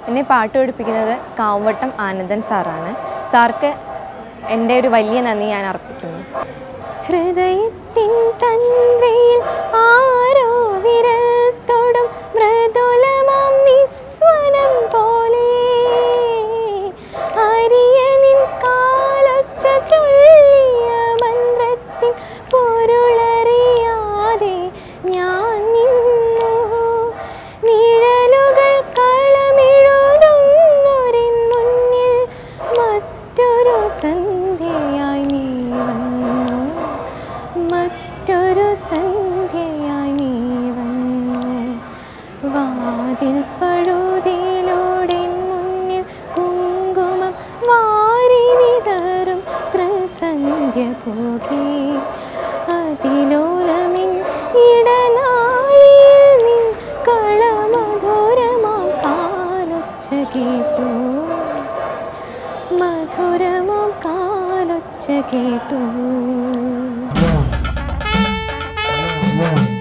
എന്നെ പാട്ട് പഠിപ്പിക്കുന്നത് കാവട്ടം ആനന്ദൻ സാറാണ് സാർക്ക് എൻ്റെ ഒരു വലിയ നന്ദി ഞാൻ അർപ്പിക്കുന്നു ഹൃദയത്തിൻ തന്ത്രയിൽ ആരോ വിരൽ തൊടും മൃദുലമാം നിസ്വനം പോലെ അരിയനിൻ കാലൊച്ച ചൊല്ലിയ മന്ത്രത്തിൻ പൊരുളറിയാതെ ഞാൻ നിന്നു നിഴലുകൾ കളമെഴുതുന്നൊരിൻ മുന്നിൽ മറ്റൊരു സന്ധ്യയായി നീ വന്നു മറ്റൊരു സന്ധ്യയായി നീ വന്നു വാതിൽ പഴുതിയിലൂടെ മുന്നിൽ കുങ്കുമം വാരി വിതറും ത്രസന്ധ്യ പോകെ അതിലോലമിൻ ഇടനാഴിയിൽ നിൻ കളമധുരമാം കാലൊച്ച കേട്ടു മധുരമാം കാലൊച്ച കേട്ടു One.